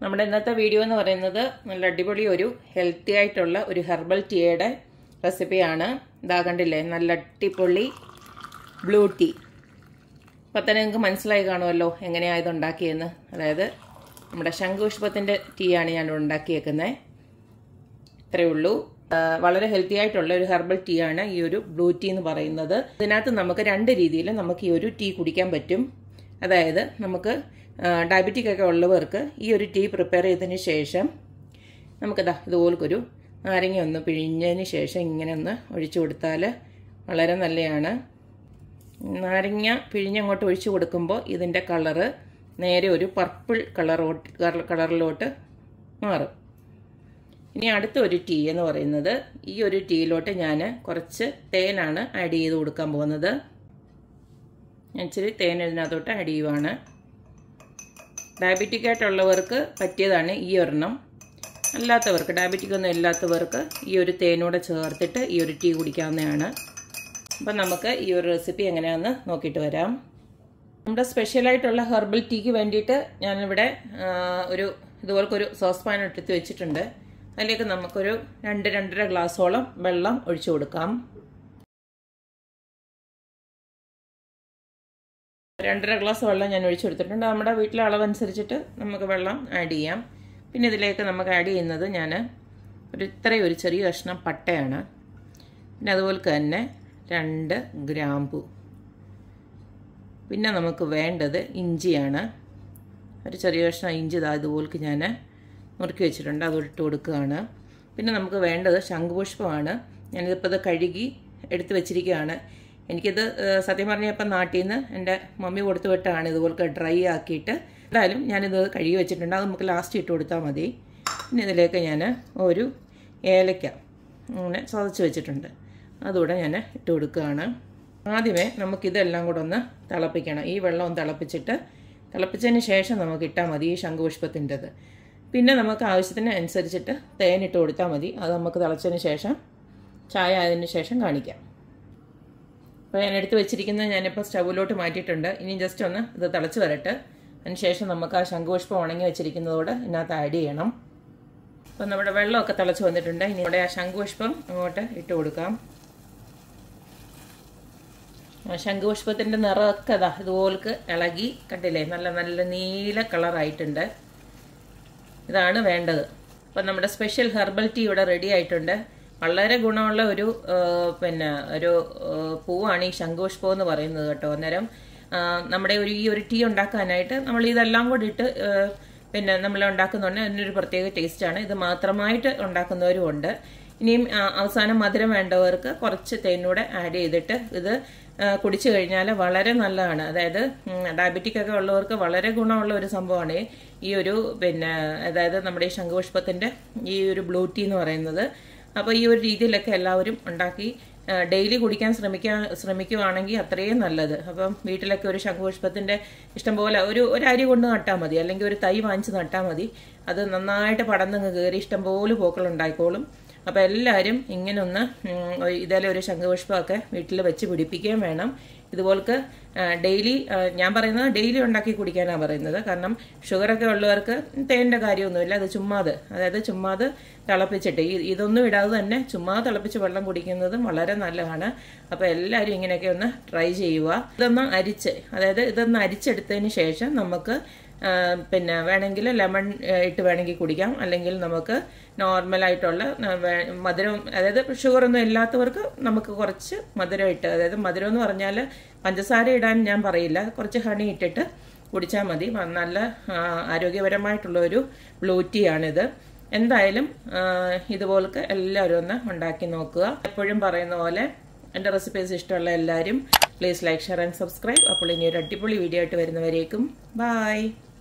നമ്മുടെ ഇന്നത്തെ വീഡിയോ എന്ന് പറയുന്നത് നല്ല അടിപൊളി ഒരു ഹെൽത്തി ആയിട്ടുള്ള ഒരു ഹെർബൽ ടീയുടെ റെസിപ്പിയാണ് ഇതാ കണ്ടില്ലേ നല്ല അടിപൊളി ബ്ലൂ ടീ അപ്പം തന്നെ നിങ്ങൾക്ക് മനസ്സിലായി കാണുമല്ലോ എങ്ങനെയാണ് ഇത് ഉണ്ടാക്കിയെന്ന് അതായത് നമ്മുടെ ശംഖുപുഷ്പത്തിൻ്റെ ടീയാണ് ഞാൻ ഉണ്ടാക്കിയേക്കുന്നത് ഇത്രയേ ഉള്ളൂ ആ, വളരെ ഹെൽത്തി ആയിട്ടുള്ള ഒരു ഹെർബൽ ടീ ആണ് ഈ ഒരു ബ്ലൂ ടീ എന്ന് പറയുന്നത് ഇതിനകത്ത് നമുക്ക് രണ്ട് രീതിയിൽ നമുക്ക് ഈ ഒരു ടീ കുടിക്കാൻ പറ്റും അതായത് നമുക്ക് ഡയബറ്റിക് ഒക്കെ ഉള്ളവർക്ക് ഈ ഒരു ടീ പ്രിപ്പയർ ചെയ്തതിന് ശേഷം നമുക്കിതാ ഇതുപോലൊരു നാരങ്ങ ഒന്ന് പിഴിഞ്ഞതിന് ശേഷം ഇങ്ങനെ ഒന്ന് ഒഴിച്ചു കൊടുത്താൽ വളരെ നല്ലതാണ് നാരങ്ങ പിഴിഞ്ഞങ്ങോട്ട് ഒഴിച്ചു കൊടുക്കുമ്പോൾ ഇതിൻ്റെ കളറ് നേരെ ഒരു പർപ്പിൾ കളറോട്ട് കളറിലോട്ട് മാറും ഇനി അടുത്ത ഒരു ടീ എന്ന് പറയുന്നത് ഈ ഒരു ടീയിലോട്ട് ഞാൻ കുറച്ച് തേനാണ് ആഡ് ചെയ്ത് കൊടുക്കാൻ പോകുന്നത് ഞാൻ ഇച്ചിരി തേൻ ഇതിനകത്തോട്ട് ആഡ് ചെയ്യുവാണ് ഡയബറ്റിക് ആയിട്ടുള്ളവർക്ക് പറ്റിയതാണ് ഈ ഒരെണ്ണം അല്ലാത്തവർക്ക് ഡയബറ്റിക് ഒന്നും ഇല്ലാത്തവർക്ക് ഈ ഒരു തേനൂടെ ചേർത്തിട്ട് ഈ ഒരു ടീ കുടിക്കാവുന്നതാണ് അപ്പം നമുക്ക് ഈ ഒരു റെസിപ്പി എങ്ങനെയാണെന്ന് നോക്കിയിട്ട് വരാം നമ്മുടെ സ്പെഷ്യലായിട്ടുള്ള ഹെർബൽ ടീക്ക് വേണ്ടിയിട്ട് ഞാനിവിടെ ആ, ഒരു ഇതുപോലത്തെ ഒരു സോസ് പാൻ എടുത്ത് വെച്ചിട്ടുണ്ട് അതിലേക്ക് നമുക്കൊരു രണ്ട് രണ്ടര ഗ്ലാസോളം വെള്ളം ഒഴിച്ചു കൊടുക്കാം രണ്ടര ഗ്ലാസ് വെള്ളം ഞാൻ ഒഴിച്ചു കൊടുത്തിട്ടുണ്ട് നമ്മുടെ വീട്ടിലെ അളവനുസരിച്ചിട്ട് നമുക്ക് വെള്ളം ആഡ് ചെയ്യാം പിന്നെ ഇതിലേക്ക് നമുക്ക് ആഡ് ചെയ്യുന്നത് ഞാൻ ഒരു ഇത്രയും ഒരു ചെറിയ കഷ്ണം പട്ടയാണ് പിന്നെ അതുപോലെ തന്നെ രണ്ട് ഗ്രാമ്പു പിന്നെ നമുക്ക് വേണ്ടത് ഇഞ്ചിയാണ് ഒരു ചെറിയ കഷ്ണം ഇഞ്ചി ഇതാ ഇതുപോലേക്ക് ഞാൻ നുറുക്കി വെച്ചിട്ടുണ്ട് അത് ഇട്ട് കൊടുക്കുകയാണ് പിന്നെ നമുക്ക് വേണ്ടത് ശംഖുപുഷ്പമാണ് ഞാനിതിപ്പോൾ ഇത് കഴുകി എടുത്ത് വെച്ചിരിക്കുകയാണ് എനിക്കിത് ഏഹ്, സത്യം പറഞ്ഞപ്പോൾ നാട്ടിൽ നിന്ന് എൻ്റെ മമ്മി കൊടുത്തു വിട്ടാണ് ഇതുപോലൊക്കെ ഡ്രൈ ആക്കിയിട്ട് എന്തായാലും ഞാനിത് കഴുകി വെച്ചിട്ടുണ്ട് അത് നമുക്ക് ലാസ്റ്റ് ഇട്ട് കൊടുത്താൽ മതി പിന്നെ ഇതിലേക്ക് ഞാൻ ഒരു ഏലക്ക അങ്ങനെ ചതച്ച് വെച്ചിട്ടുണ്ട് അതുകൂടെ ഞാൻ ഇട്ട് കൊടുക്കുകയാണ് ആദ്യമേ നമുക്കിതെല്ലാം കൂടെ ഒന്ന് തിളപ്പിക്കണം ഈ വെള്ളം ഒന്ന് തിളപ്പിച്ചിട്ട് തിളപ്പിച്ചതിന് ശേഷം നമുക്ക് ഇട്ടാൽ മതി ഈ ശംഖുപുഷ്പത്തിൻ്റെത് പിന്നെ നമുക്ക് ആവശ്യത്തിന് അനുസരിച്ചിട്ട് തേനിട്ട് കൊടുത്താൽ മതി അത് നമുക്ക് തിളച്ചതിന് ശേഷം ചായ ആയതിന് ശേഷം കാണിക്കാം അപ്പോൾ ഞാൻ എടുത്ത് വെച്ചിരിക്കുന്നത് ഞാനിപ്പോൾ സ്റ്റൗവിലോട്ട് മാറ്റിയിട്ടുണ്ട് ഇനി ജസ്റ്റ് ഒന്ന് ഇത് തിളച്ച് വരട്ടെ അതിന് ശേഷം നമുക്ക് ആ ശംഖുപുഷ്പം ഉണങ്ങി വെച്ചിരിക്കുന്നതോട് ഇതിനകത്ത് ആഡ് ചെയ്യണം അപ്പം നമ്മുടെ വെള്ളമൊക്കെ തിളച്ച് വന്നിട്ടുണ്ട് ഇനി ഇവിടെ ആ ശംഖുപുഷ്പം അങ്ങോട്ട് ഇട്ട് കൊടുക്കാം ആ ശംഖുപുഷ്പത്തിൻ്റെ നിറമൊക്കെ അതാ ഇതുപോലേക്ക് ഇളകി കണ്ടില്ലേ നല്ല നല്ല നീല കളറായിട്ടുണ്ട് ഇതാണ് വേണ്ടത് അപ്പം നമ്മുടെ സ്പെഷ്യൽ ഹെർബൽ ടീ ഇവിടെ റെഡി ആയിട്ടുണ്ട് വളരെ ഗുണമുള്ള ഒരു ആ, പിന്നെ ഒരു ആ, പൂവാണ് ഈ ശംഖുപുഷ്പം എന്ന് പറയുന്നത് കേട്ടോ അന്നേരം ആ, നമ്മുടെ ഒരു ഈ ഒരു ടീ ഉണ്ടാക്കാനായിട്ട് നമ്മൾ ഇതെല്ലാം കൂടി ഇട്ട് ആ, പിന്നെ നമ്മൾ ഉണ്ടാക്കുന്നുണ്ട് അതിനൊരു പ്രത്യേക ടേസ്റ്റാണ് ഇത് മാത്രമായിട്ട് ഉണ്ടാക്കുന്നവരും ഉണ്ട് ഇനിയും ആ, അവസാനം മധുരം വേണ്ടവർക്ക് കുറച്ച് തേനൂടെ ആഡ് ചെയ്തിട്ട് ഇത് ആ, കുടിച്ചു കഴിഞ്ഞാൽ വളരെ നല്ലതാണ് അതായത് ഡയബറ്റിക് ഒക്കെ ഉള്ളവർക്ക് വളരെ ഗുണമുള്ള ഒരു സംഭവമാണ് ഈ ഒരു പിന്നെ അതായത് നമ്മുടെ ഈ ശംഖുപുഷ്പത്തിൻ്റെ ഈ ഒരു ബ്ലൂ ടീ എന്ന് പറയുന്നത് അപ്പോൾ ഈ ഒരു രീതിയിലൊക്കെ എല്ലാവരും ഉണ്ടാക്കി ഡെയിലി കുടിക്കാൻ ശ്രമിക്കാൻ ശ്രമിക്കുവാണെങ്കിൽ അത്രയും നല്ലത് അപ്പം വീട്ടിലൊക്കെ ഒരു ശംഖുപുഷ്പത്തിൻ്റെ ഇഷ്ടംപോലെ ഒരു ഒരു അരി കൊണ്ട് നട്ടാൽ മതി അല്ലെങ്കിൽ ഒരു തൈ വാങ്ങിച്ച് നട്ടാൽ മതി അത് നന്നായിട്ട് പടന്നങ്ങ് കയറി ഇഷ്ടംപോലെ പൂക്കളുണ്ടായിക്കോളും അപ്പോൾ എല്ലാവരും ഇങ്ങനെ ഒന്ന് ഉം, ഇതേലെ ഒരു ശംഖുപുഷ്പമൊക്കെ വീട്ടിൽ വെച്ച് പിടിപ്പിക്കുകയും വേണം ഇതുപോലക്ക് ഡെയിലി ഞാൻ പറയുന്നത് ഡെയിലി ഉണ്ടാക്കി കുടിക്കാനാണ് പറയുന്നത് കാരണം ഷുഗറൊക്കെ ഉള്ളവർക്ക് തേൻ്റെ കാര്യമൊന്നുമില്ല അത് ചുമ്മാത് അതായത് ചുമ്മാത് തിളപ്പിച്ചിട്ട് ഈ ഇതൊന്നും ഇടാതെ തന്നെ ചുമ്മാ തിളപ്പിച്ച് വെള്ളം കുടിക്കുന്നതും വളരെ നല്ലതാണ് അപ്പോൾ എല്ലാവരും ഇങ്ങനെയൊക്കെ ഒന്ന് ട്രൈ ചെയ്യുക ഇതൊന്ന് അരിച്ച് അതായത് ഇതൊന്ന് അരിച്ചെടുത്തതിന് ശേഷം നമുക്ക് ആ, പിന്നെ വേണമെങ്കിൽ ലെമൺ ആ, ഇട്ട് വേണമെങ്കിൽ കുടിക്കാം അല്ലെങ്കിൽ നമുക്ക് നോർമലായിട്ടുള്ള ആ, വേ- മധുരം അതായത് ഷുഗറൊന്നും ഇല്ലാത്തവർക്ക് നമുക്ക് കുറച്ച് മധുരം ഇട്ട് അതായത് മധുരം എന്ന് പറഞ്ഞാൽ പഞ്ചസാര ഇടാൻ ഞാൻ പറയില്ല കുറച്ച് ഹണി ഇട്ടിട്ട് കുടിച്ചാൽ മതി വ- നല്ല ആ, ആരോഗ്യപരമായിട്ടുള്ള ഒരു ബ്ലൂ ടീ ആണിത് എന്തായാലും ആ, ഇതുപോലൊക്കെ എല്ലാവരും ഒന്ന് ഉണ്ടാക്കി നോക്കുക എപ്പോഴും പറയുന്ന പോലെ എൻ്റെ റെസിപ്പീസ് ഇഷ്ടമുള്ള എല്ലാവരും please like share and subscribe അപ്പോൾ ഇനി ഒരു അടിപൊളി വീഡിയോ ആയിട്ട് വരുന്നവരേക്കും ബായ്